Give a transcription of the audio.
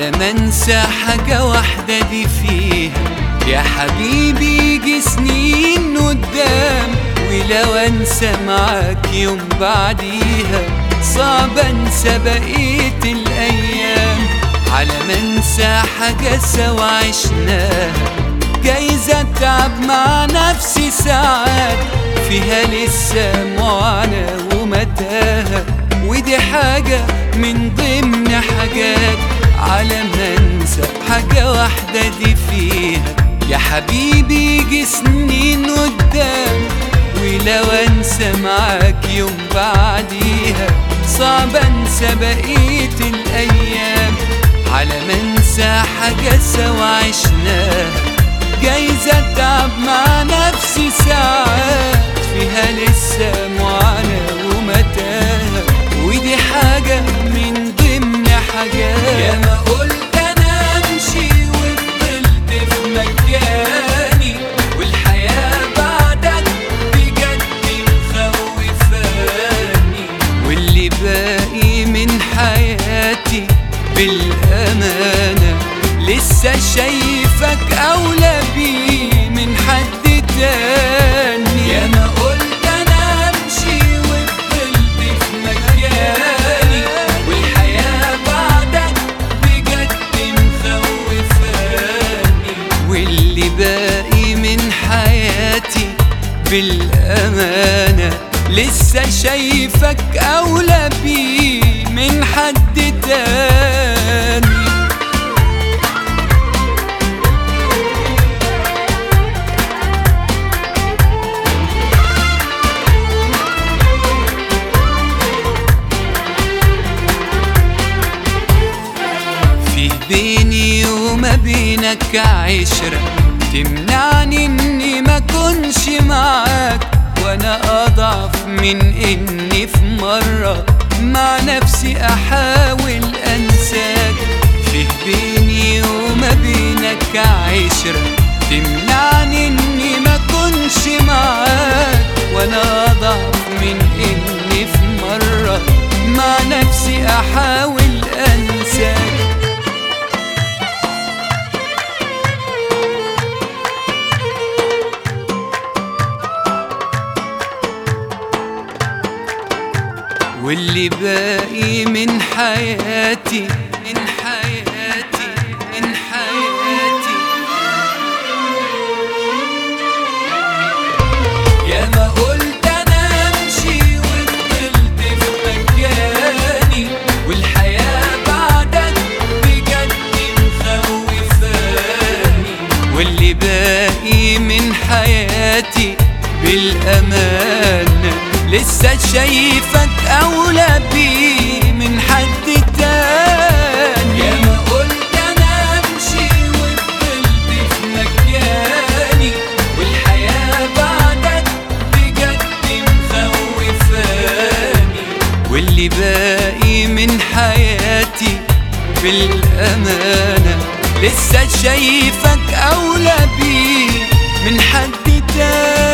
على ما انسى حاجة واحدة دي فيها يا حبيبي يجي سنين قدام ولو انسى معاك يوم بعديها صعب انسى بقية الايام على ما انسى حاجة سوا عشناها جايز اتعب مع نفسي ساعات فيها لسه معاناة ومتاهة ودي حاجة من ضمن حاجات على ما انسى حاجة واحدة دي فيها يا حبيبي يجي سنين قدام ولو انسى معاك يوم بعديها صعب انسى بقية الايام على ما انسى حاجة سوا عشناها جايز اتعب مع نفسي ساعات فيها لسه معاناة ومتاهة ودي حاجة من ضمن حاجات يا ما قلت انا امشي وفضلت في مكاني والحياة بعدك بجد مخوفاني واللي باقي من حياتي بالأمانة لسه شايفك أولى بيه من حد تاني يا ما قلت أنا أمشي وفضلت في مكاني والحياة بعدك بجد مخوفاني واللي باقي من حياتي بالأمانة لسه شايفك أولى بيه من حد تاني في بيني وما بينك عشرة تمنعني اني ما كنش معاك وانا اضعف من اني في مرة مع نفسي احاول انساك في بيني وما بينك عشرة تمنعني اني ما كنش معاك وانا اضعف من اني في مرة مع نفسي احاول انساك واللي باقي من حياتي من حياتي من حياتي يا ما قلت انا امشي وفضلت في مكاني والحياة بعدك بجد مخوفاني واللي باقي من حياتي بالأمانة لسه شايفك أولى بيه من حد تاني يا ما قلت أنا أمشي وفضلت في مكاني والحياة بعدك بجد مخوفاني واللي باقي من حياتي بالأمانة لسه شايفك أولى بيه من حد تاني